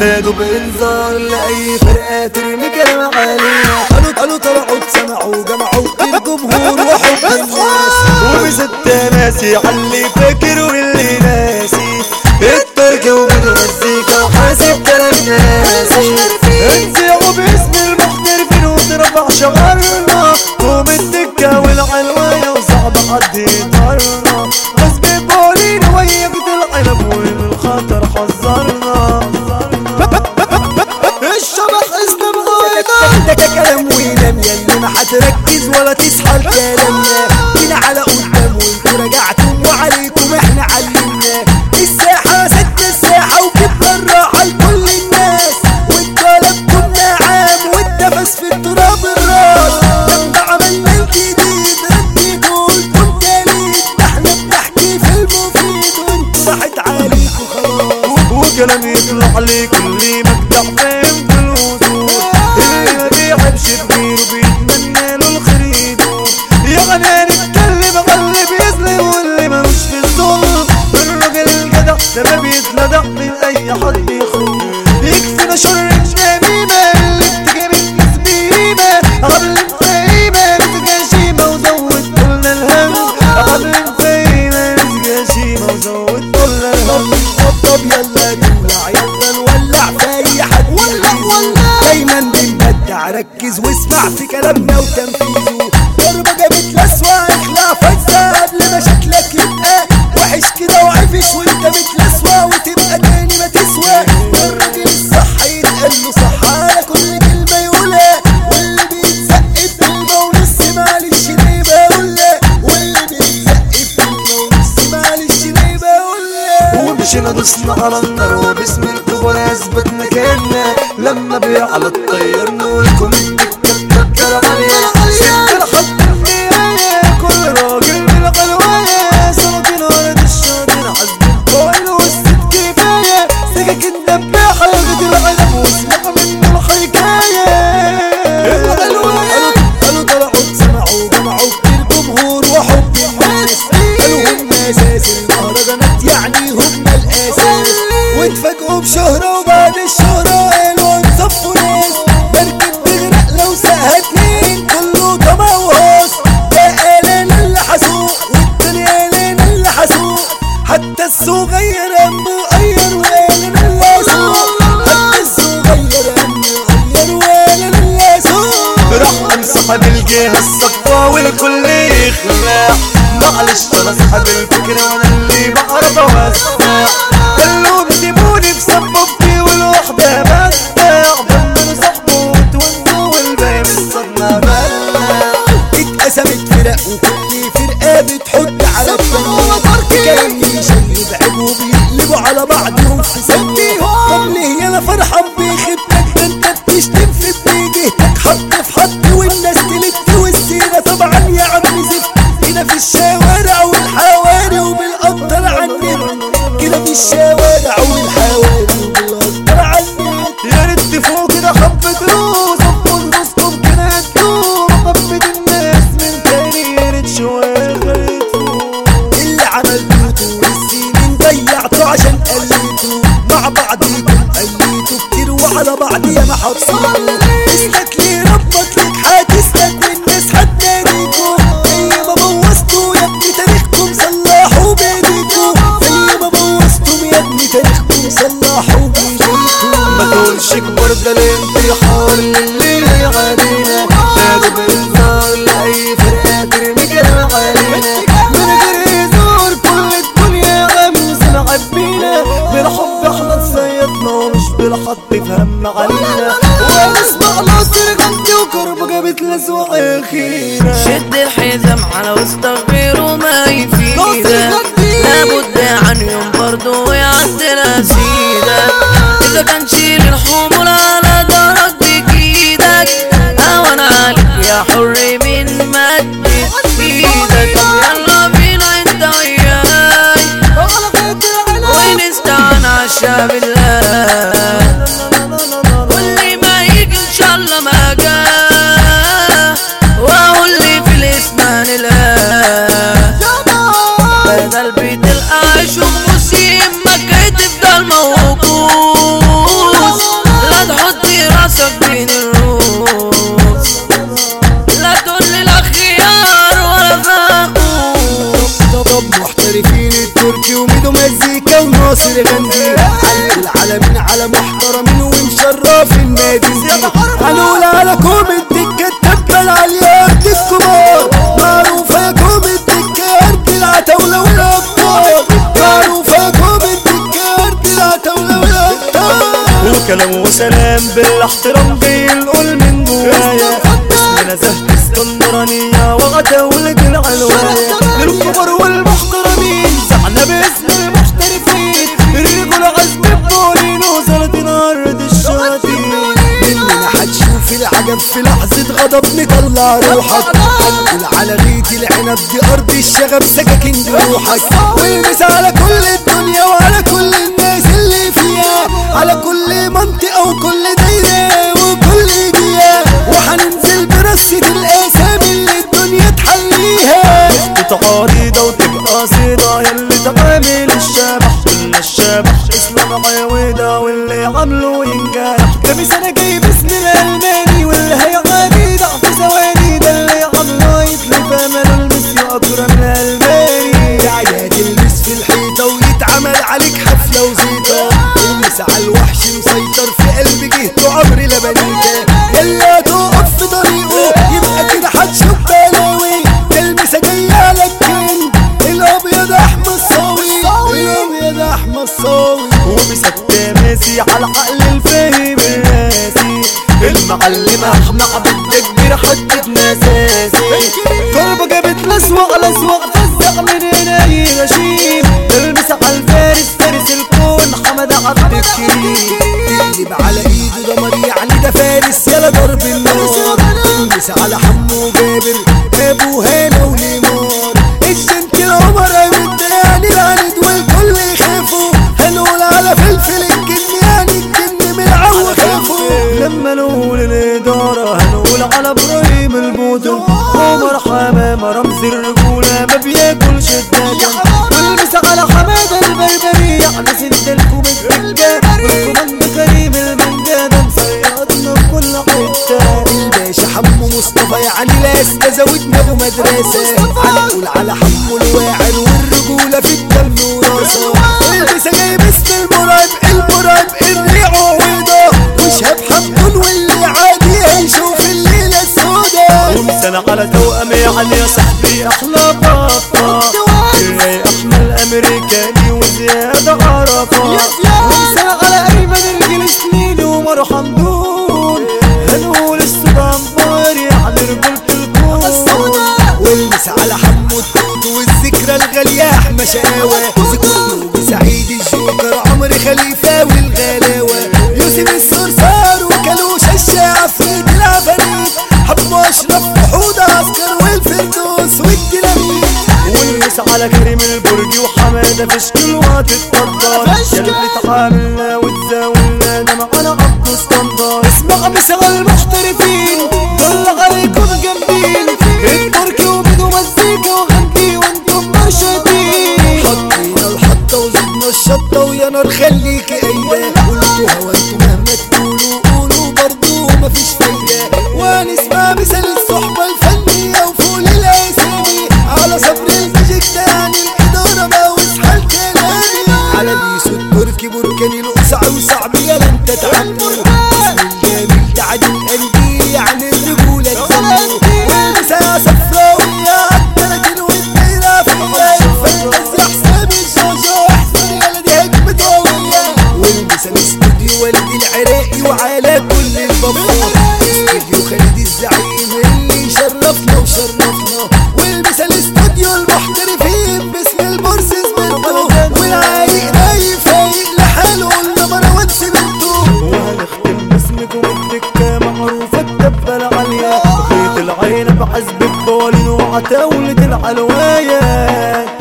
نادوا بانذار لاي فرقه ترمي كلام علينا قالوا قالوا طلعوا اتسمعوا جمعوا الجمهور وحب الناس وبست ناسي علي فاكر واللي ناسي التركة وبالمزيكا وحاسب كلام ناسي انزعوا باسم المحترفين وترفع شعارنا قوم الدكة والعنواية وصعب حد يطارنا غصب بولين ويقت العنب ومن الخطر حذرنا الشبح اسلام غاينا ده كلام وينام يلي ما هتركز ولا تصحى لكلامنا جينا على قدام وانتوا رجعتم وعليكم احنا علمنا الساحة سد الساحة وجبنا الراحة لكل الناس والطلب كنا عام والنفس في التراب الراس لما عملنا الجديد رديتوا قلتم تاليد ده احنا بنحكي في المفيد وانتوا راحت عليكم خلاص وكلام يطلع لي كل مجدع فاهم في الوصول اللي ما بيحبش بغيره بيتمنى له الخير يدوم يا غني نتكلم غلي بيظلم واللي ملوش في الظلم الراجل الجدع ده ما بيتلدع من اي حد يخون يكفينا شر النميمة اللي بتجي من الناس بهيمة قبل مفاهيمة نسجى شيمة وزود كلنا الهم قبل مفاهيمة نسجى شيمة وزود كلنا الهم طب يلا نولع يلا نولع في اي حد يغيظه دايما بنبدع ركز واسمع في كلامنا وتنفيذه ضربة جابت لسوة اخلع فجأة قبل ما شكلك يبقى وحش كده وعفش وانت متلسوة وتبقى تاني ما تسوى الراجل الصح يتقال له صح على كل كلمة يقولها واللي بيتسقف كلمة ونص معلش ليه بقولها واللي بيتسقف كلمة ونص معلش ليه بقولها ومشينا دوسنا على النار وباسم الكبار اثبت مكاننا لما بيعلى الطير نقولكم الدكه بتكتر عليا سكه لحد النهايه كل راجل من الغلوايه سلاطين ارض الشاطين حسب القوائل والست كفايه سكك الدباحه غد العنب واسمع منه الحكايه الغلوايه قالوا طلعوا اتسمعوا جمعوا كتير جمهور وحب الناس قالوا هم اساس المهرجانات يعني هم الاساس واتفاجئوا بشهرة وبعد الشهرة قالوا انصفوا ناس مركب تغرق لو ساقها اتنين كله طمع وهوس ده قالين اللي حسوق والتاني قالين اللي حسوق حتى الصغير قام مغير وقالين اللي يسوق حتى الصغير قام مغير وقالين اللي يسوق راح امسح بالجهة الصفا والكل يخلع معلش انا اصحاب الفكرة وانا اللي بعرف اوسع قالوا بيسيبوني بسببتي والوحدة بدع ضمنوا صاحبه وتونوا والباقي من صدمة بلع اتقسمت فرق وكل فرقة بتحط على التانية كلام يشيب عيب وبيقلبوا على بعضهم في ثانية طب ليه انا فرحان بخيبتك ده انت بتشتم في بجهتك حط في حط والناس تلت والسيرة طبعا يا عم زفت هنا في الشوارع والحواري وبالقطر عننا كده في الشوارع والحواري وبالقطر عننا يا ريت تفوق كده حبة روس ابوظ راسكم كده تدوم حبة الناس من تاني يا ريت شوية خليتوه اللي عملتوه طول السنين ضيعته عشان قليته مع بعضيكم قليته كتير وعلى بعض يا ما حبسوه اسلك ليه ربك ليك هتسلك والناس هتناديكوا زي ما بوظتوا يا ابني تاريخكم صلحوا بايديكوا زي ما بوظتم يا ابني تاريخكم صلحوا بايديكوا ما تقولش كبر ده الانتحار اللي يعانينا نادوا بالنار لأي فرقة ترمي كلام علينا من غير هزار كل الدنيا غمز معبينا بالحب احنا تصيدنا ومش بالحق فهم علينا ونسمع ناصر غنتي وكرب جابت لسوء اخينا شد الحزام على واستغفر وما يفيدك ناصر لابد عن يوم برضو يعدي نسيدك إذا كان شيل الحمول على درك بإيدك أهون عليك يا حر من مد إيدك طب يلا بينا أنت وياي ونستعان عشا بالله واللي ما يجي إن شاء الله ما جاه وهو اللي في الاسمان الله بدل بيت العيش ومسيم ما كنت تفضل موجود ناصر غندي على العالمين على محترمين ومشرف النادي هنقول على كوم الدكة تبا العالية قد الكبار معروفة يا كوم الدكة قد العتاولة والأبطال معروفة يا كوم الدكة قد العتاولة والأبطال وكلام وسلام بالاحترام بينقل من جوايا اسمنا زهد اسكندرانية وغتاولة العلواية للكبار والمحترمين زعنا باسم المحترفين الرجل عزم الطولين وزارة الأرض الشاطين مننا هتشوف العجب في لحظة غضب نطلع روحك هنقول على غيط العنب دي أرض الشغب سكاكين جروحك والمس على كل الدنيا وعلى كل الناس اللي فيها على كل منطقة وكل دايرة وكل دقيقة وهننزل برصة الأسامي اللي الدنيا تحليها تتعارض وتبقى صيدة يلي تعامل الشبح قلنا الشبح اسلام عيودة واللي عمله ينجح ده انا جايب اسم الالماني واللي هيعادي ضعف ثواني ده اللي عمله يتلف امل المسيو اكرم الالماني دعية تلبس في الحيطة ويتعمل عليك حفلة وزيطة المس على الوحش مسيطر في قلب جهته عمر لبنيته يلا تقف في طريقه يبقى كده هتشوف بلاوي تلمسة جاية لك كين الأبيض أحمد صاوي الأبيض أحمد صاوي ومسك ماسي على عقل الفاهم الراسي المعلم احمد عبد كبير حطت نساسي ضربة جابت لسوق لسوق فزع من هنا يغشيم المس على الفارس فارس الكون حمد عبد الكريم تقلب على ايده دمر يعني ده فارس يلا ضرب النار تلمس على حمو جابر ابو هنا وليمار الجنت العمر يعني العند والكل يخافوا هنقول على فلفل الجن يعني الجن من العو خافوا لما نقول الإدارة هنقول على إبراهيم البودو عمر حمامة رمز الرجولة ما بياكلش الدجا والمس على حمادة البربري يعني سند الكومنت والكومنت كريم المنجا ده مصيادنا في كل حتة الباشا حمو مصطفى يعني لاس زودنا ابو مدرسة هنقول على حمو الواعر والرجولة في الدم وراسه البسة جايب اسم المرعب المرعب الريع وعويضة وشهاب حمدون واللي عادي هيشوف الليلة السوداء ومسنا على توأم يعني يا صاحبي أحلى بابا الراي أحمى الأمريكاني وزيادة عرفة ومسنا على أيمن الجلسنين ومر حمدون هنقول السودان بار يعني رجولة الكون والمس على حمو التوت والذكرى الغالية احمى شقاوة ذكرته بسعيد الجوكر عمر خليفة والغلاوة يوسف الصرصار وكلوش الشاعر في العفاريت حمو اشرف وحود عسكر والفردوس والديناميت والمس على كريم البرجي وحمادة في شكل وهتتقدر ياللي تعاملنا وتزاولنا ده معانا عبد اسكندر اسمع مسا المحترفين دل عليكم جامدين التركي وبدو مزيكا وغني وانتم مرشدين حطينا الحطة وزدنا الشطة ويا نار خليكي قايلة قلتوها وانتوا مهما تقولوا قولوا برضو مفيش فايدة ونسمع مثال الصحبة الفنية وفوق الأسامي على صبر الماجيك ده يعني الإدارة بوس حال كلامي على بيسو التركي بركاني القصع وصعب يلا انت تعبني اسم الجميل ده عادل قلبي يعني الرجولة تسمي والمسا صفراوية عالتلاتين والدايرة فيا الفانتازي حسام الجوجو احسن يلا دي هجمة قوية والمسا الاستوديو والدي العراقي وعلى كل البابور استوديو خالد الزعيم اللي شرفنا وشرفنا والمسا الاستوديو المحترفين باسم البورس زميلته والعايق نايف فايق لحاله قلنا مروان سبنته وهنختم باسمكم الدكة معروفة الدبة العالية خيط العين بعزب البولين وعتاولة العلوايات